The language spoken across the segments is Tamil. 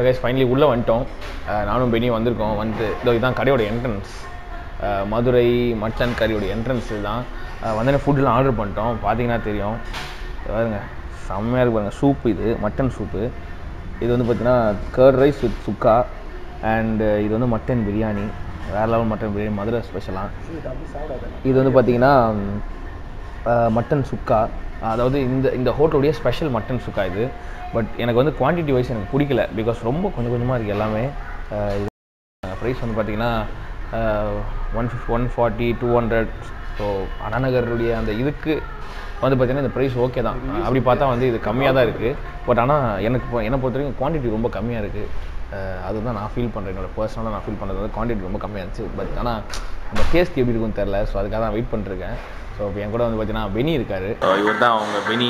கைஸ் ஃபைனலி உள்ளே வந்துட்டோம் அஹ் நானும் பெனியும் வந்திருக்கோம் வந்து இதோ இதுதான் கடையோட என்ட்ரன்ஸ் மதுரை மட்டன் கறியோட என்ட்ரன்ஸ் தான் வந்தோடனே ஃபுட்லாம் ஆர்டர் பண்ணிட்டோம் பார்த்தீங்கன்னா தெரியும் இது பாருங்க செம்மையாக இருக்கு பாருங்க சூப் இது மட்டன் சூப்பு இது வந்து பார்த்தீங்கன்னா curd rice with chukka and இது வந்து மட்டன் பிரியாணி வேறு லெவல் மட்டன் பிரியாணி மதுரை ஸ்பெஷலாக இது வந்து பார்த்தீங்கன்னா மட்டன் சுக்கா அதாவது இந்த இந்த ஹோட்டலுடைய ஸ்பெஷல் மட்டன் சுக்கா இது பட் எனக்கு வந்து குவான்டிட்டி வைஸ் எனக்கு பிடிக்கல பிகாஸ் ரொம்ப கொஞ்சம் கொஞ்சமாக இருக்குது எல்லாமே ப்ரைஸ் வந்து பார்த்தீங்கன்னா one fifty one forty two hundred so அண்ணாநகருடைய அந்த இதுக்கு வந்து பார்த்தீங்கன்னா இந்த ப்ரைஸ் ஓகே தான் அப்படி பார்த்தா வந்து இது கம்மியாக தான் இருக்குது பட் ஆனால் எனக்கு இப்போ என்னை பொறுத்த வரைக்கும் குவான்டிட்டி ரொம்ப கம்மியாக இருக்குது அதுதான் நான் ஃபீல் பண்ணுறேன் என்னோட பர்சனலாக நான் ஃபீல் பண்ணுறது வந்து குவான்டிட்டி ரொம்ப கம்மியாக இருந்துச்சு பட் ஆனால் அந்த டேஸ்ட் எப்படி இருக்குன்னு தெரில ஸோ அதுக்காக தான் வெயிட் பண்ணிருக்கேன் ஸோ இப்போ என் கூட வந்து பார்த்தீங்கன்னா பெனி இருக்காரு இவர் தான் அவங்க பெனி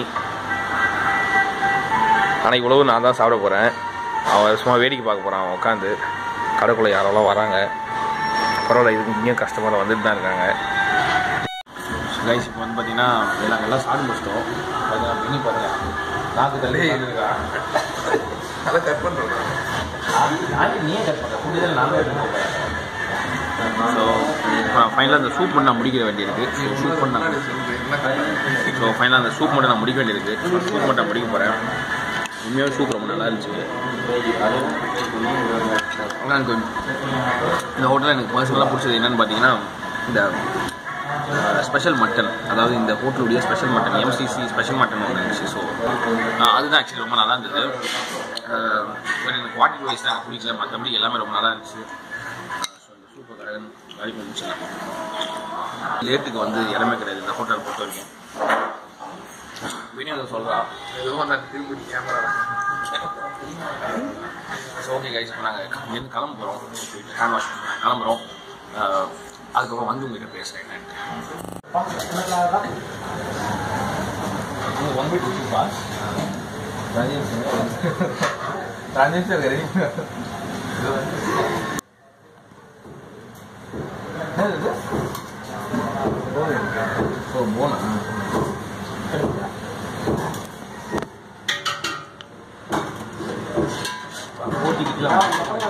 ஆனால் இவ்வளவு நான் தான் சாப்பிட போகிறேன் அவன் சும்மா வேடிக்கை பார்க்க போகிறான் அவன் உட்காந்து கடைக்குள்ளே யாரெல்லாம் வராங்க பரவாயில்ல இதுக்கு இங்கேயும் கஸ்டமர் வந்துட்டு தான் இருக்காங்க கைஸ் இப்போ வந்து பார்த்தீங்கன்னா நாங்கள் எல்லாம் சாப்பிட்டு முடிச்சிட்டோம் பார்த்தீங்கன்னா பெனி பாருங்க நாக்கு தள்ளி இருக்கா அதை கட் பண்ணுறோம் நாக்கு நீயே கட் பண்ணுற ஃபுட்டு நான் தான் ஸோ ஃபைனலாக அந்த சூப் மட்டும் நான் முடிக்க வேண்டியிருக்கு சூப் மட்டும் நான் ஸோ ஃபைனலாக அந்த சூப் மட்டும் நான் முடிக்க வேண்டியிருக்கு சூப் மட்டும் நான் முடிக்க போகிறேன் உண்மையாகவே சூப் ரொம்ப நல்லா இருந்துச்சு ஆனால் எனக்கு இந்த ஹோட்டலில் எனக்கு பர்சனலாக பிடிச்சது என்னன்னு பார்த்தீங்கன்னா இந்த ஸ்பெஷல் மட்டன் அதாவது இந்த ஹோட்டலுடைய special mutton MCC special mutton ஒன்று இருந்துச்சு ஸோ அதுதான் ஆக்சுவலி ரொம்ப நல்லா இருந்தது அஹ் எனக்கு குவாலிட்டி வைஸ் தான் எனக்கு பிடிக்கல மற்றபடி எல்லாமே ரொம்ப நல்லா இருந்துச்சு ஸோ இந்த சூப்பர் கடன் காலி பண்ணிச்சுலாம் லேட்டுக்கு வந்து இடமே கிடையாது இந்த ஹோட்டல் பொறுத்த வரைக்கும் வினியோதம் சொல்கிறா எதுவும் நான் திரும்பி கேமரா ஸோ ஓகே கைஸ் இப்போ நாங்கள் இங்கேருந்து கிளம்ப போகிறோம் ஹேண்ட் வாஷ் கிளம்புறோம் அஹ் அதுக்கப்புறம் வந்து உங்ககிட்ட பேசுகிறேன் என்னன்ட்டு one by two pass transaction ready so போனா ஓட்டிக்கிட்டுலாம்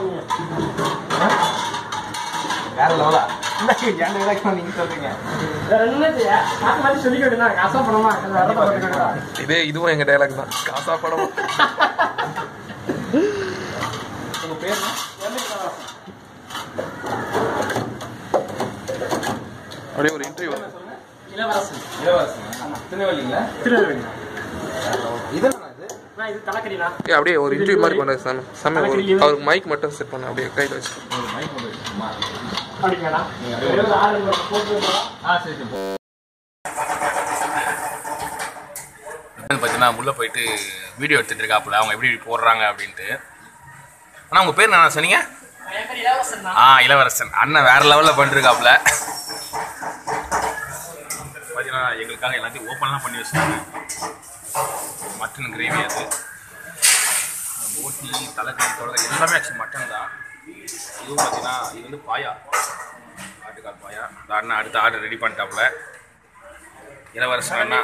வேற லெவலா ஏன் இலக்கம் நீங்க சொல்றீங்க இதே இதுவும் எங்க டைலாக் தான் காசா படம் உங்கள் பேர் அப்படியே ஒரு இன்டர்வியூ இளவரசன் திருநெல்வேலிங்களா இது ஏ அப்படியே ஒரு இன்டர்வியூ மாதிரி பண்ண சாமி சாமி ஒரு- அவருக்கு மைக் மட்டும் செட் பண்ண அப்படியே கையில் வச்சு ஒரு மைக் கொண்டு வச்சுமா ஆ சரி சரி பார்த்தீங்கன்னா உள்ளே போயிட்டு வீடியோ எடுத்துட்டு இருக்காப்புல அவங்க எப்படி எப்படி போடுறாங்க அப்படின்ட்டு ஆனால் உங்கள் பேர் என்ன சொன்னீங்க ஆ இளவரசன் அண்ணன் வேற லெவலில் பண்ணிருக்காப்புல பார்த்தீங்கன்னா எங்களுக்காக எல்லாத்தையும் ஓப்பன்லாம் பண்ணி வச்சுருக்காங்க மட்டன் கிரேவி அது போட்டி தலைக்கறி தொடர் எல்லாமே ஆக்சுவலி மட்டன் தான் இதுவும் பார்த்தீங்கன்னா இது வந்து பாயா ஆட்டுக்கால் பாயா இந்த அண்ணன் அடுத்த ஆர்டர் ரெடி பண்ணிட்டாப்புல இளவரசன் அண்ணா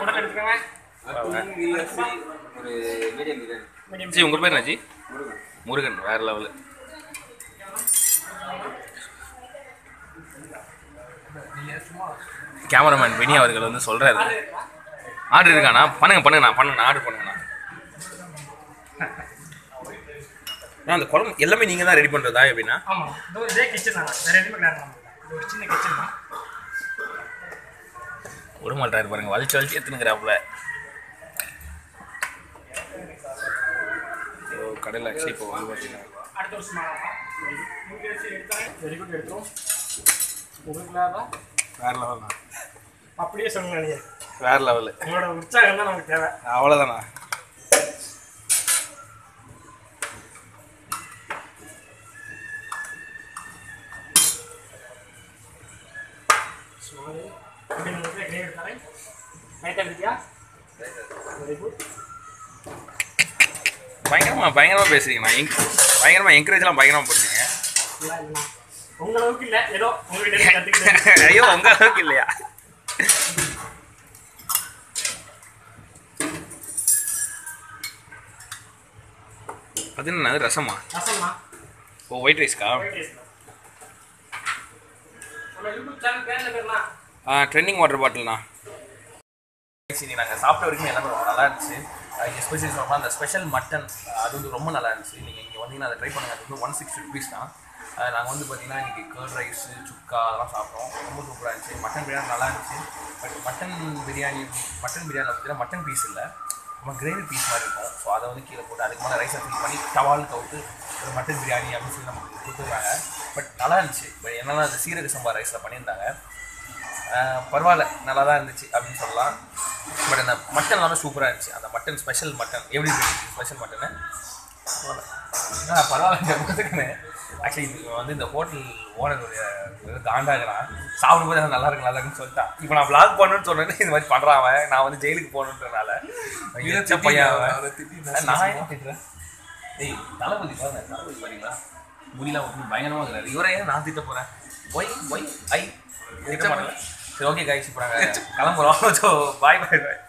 ஜி உங்கள் பேர் என்ன ஜி முருகன் வேற லெவலு கேமராமேன் பெனி அவர்கள் வந்து சொல்றாரு ஆர்டர் இருக்காண்ணா பண்ணுங்க பண்ணுங்க நான் பண்ணுங்க ஆர்டர் பண்ணுங்கண்ணா அண்ணா, அந்த குழம்பு எல்லாமே நீங்கள் தான் ரெடி பண்ணுறதா எப்படின்னா ஆமா இதோ இதே கிச்சன் தான் வேற எதுவுமே கிடையாது நமக்கு. இது ஒரு சின்ன கிச்சன் தான் விட மாட்டாரு பாருங்க வலிச்சு வலிச்சு எடுத்துனுங்கிறாப்புல கடையில் ஆக்சுவலி இப்போ வந்து பார்த்தீங்கன்னா அடுத்த வருஷம் வெரி குட் எடுத்துரும் உங்களுக்கு வேற வேற லெவல் அப்படியே சொல்லுங்க நீங்க வேற லெவலு உங்களோட உற்சாகம் தான் நமக்கு தேவை அவ்வளோதானா சுமாரு எப்படி உங்களுக்கு கிரேவி எடுத்தாரேன் ரைட்டாக இருக்கியா வெரி குட் பயங்கரமா பயங்கரமா பேசுறீங்க நான் எங்க பயங்கரமா என்கரேஜ்லாம் பயங்கரமா பண்ணுறீங்க இல்லை இல்லைண்ணா உங்க அளவுக்கு இல்லை ஏதோ உங்ககிட்ட கற்றுக்கிட்டேன் ஐயோ உங்க அளவுக்கு இல்லையா அது என்ன ரசமா ரசம்மா ஓ ஒயிட் ரைஸ்க்கா ஒயிட் ரைஸ் நம்ம யூடியூப் சேனல் பேர்ல பேர்னா ட்ரெண்டிங் வாட்டர் பாட்டில்ண்ணா இன்னைக்கு நாங்கள் சாப்பிட்ட வரைக்கும் எல்லாமே ரொம்ப நல்லா இருந்துச்சு எஸ்பெஷலி சொல்லலாம் அந்த ஸ்பெஷல் மட்டன் அது வந்து ரொம்ப நல்லா இருந்துச்சு நீங்கள் இங்கே வந்தீங்கன்னா அதை ட்ரை பண்ணுங்கள் அது வந்து ஒன் சிக்ஸ்டி ருபீஸ் தான் நாங்கள் வந்து பார்த்தீங்கன்னா இன்றைக்கி கர்ட் ரைஸ் சுக்கா அதெல்லாம் சாப்பிட்டோம் ரொம்ப சூப்பராக இருந்துச்சு மட்டன் பிரியாணி நல்லா இருந்துச்சு but mutton biryani mutton biryani பார்த்தீங்கன்னா மட்டன் பீஸ் இல்லை நம்ம கிரேவி பீஸ் மாதிரி இருக்கும் ஸோ அதை வந்து கீழே போட்டு அதுக்கு மேலே ரைஸை ஃபில் பண்ணி டவால் கவுத்து ஒரு மட்டன் பிரியாணி அப்படின்னு சொல்லி நமக்கு கொடுத்துருக்காங்க பட் நல்லா இருந்துச்சு பட் என்னன்னா அது சீரக சம்பா ரைஸில் பண்ணியிருந்தாங்க ஆஹ் பரவாயில்ல நல்லா தான் இருந்துச்சு அப்படின்னு சொல்லலாம் பட் அந்த மட்டன் எல்லாமே சூப்பராக இருந்துச்சு அந்த மட்டன் ஸ்பெஷல் மட்டன் எப்படி இருந்துச்சு ஸ்பெஷல் மட்டனு பரவாயில்ல போதுக்குன்னு ஆக்சுவலி இது வந்து இந்த ஹோட்டல் ஓனருடைய காண்டாகிறான் சாப்பிடும்போது எனக்கு நல்லா இருக்கு நல்லா இருக்குன்னு சொல்லிட்டான் இப்போ நான் vlog பண்ணணும்னு சொன்னேன்னு இது மாதிரி பண்ணுறான் அவன் நான் வந்து ஜெயிலுக்கு போகணுன்றனால எச்ச பையன் அவன் அவரை திட்டி நான் என்ன திட்டுறேன் ஏய் தளபதி பாருங்க தளபதி பாருங்களா முடியல பயங்கரமாக இருக்கிறாரு இவரை ஏன் நான் திட்ட போகிறேன் ஒய் ஒய் ஐ திட்ட மாட்டேன் சரி ஓகே கைஸ் இப்போ நாங்கள் கிளம்புறோம் ஸோ பாய் பாய் பாய்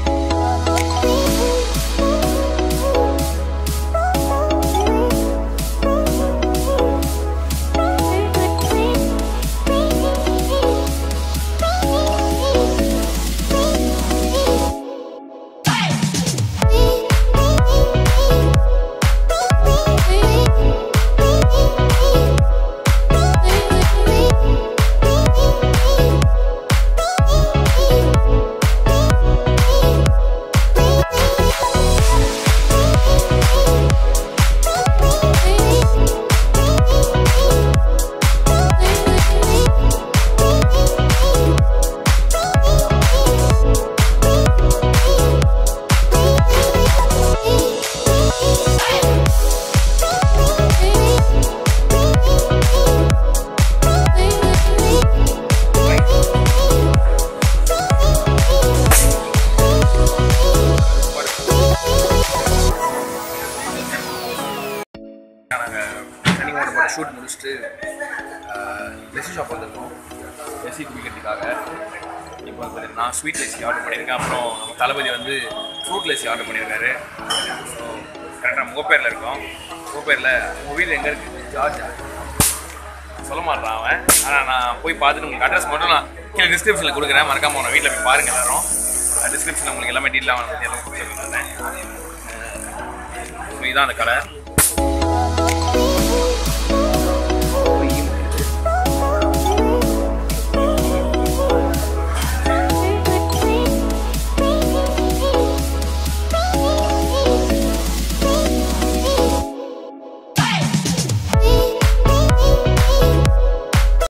நாங்கள் ரன்னிங் வாட்டர் பாட்டில் ஷூட் முடிச்சுட்டு லெசி ஷாப் வந்திருக்கோம் லெசி குடிக்கிறதுக்காக இப்போ வந்து நான் ஸ்வீட் லெசி ஆர்டர் பண்ணியிருக்கேன் அப்புறம் நம்ம தளபதி வந்து ஃப்ரூட் லெசி ஆர்டர் பண்ணியிருக்காரு ஸோ கரெக்டாக முகப்பேரில் இருக்கோம் முகப்பேரில் உங்கள் வீடு எங்கே இருக்குது ஜார்ஜா சொல்ல மாட்டான் அவன் ஆனால் நான் போய் பார்த்துட்டு உங்களுக்கு அட்ரஸ் மட்டும் நான் கீழே டிஸ்கிரிப்ஷனில் கொடுக்குறேன் மறக்காம உங்கள் வீட்டில் போய் பாருங்கள் எல்லாரும் டிஸ்கிரிப்ஷனில் உங்களுக்கு எல்லாமே டீட்டெயிலாக வந்து எல்லாம் கொடுத்துருக்கேன் ஸோ இதான் அந்த கடை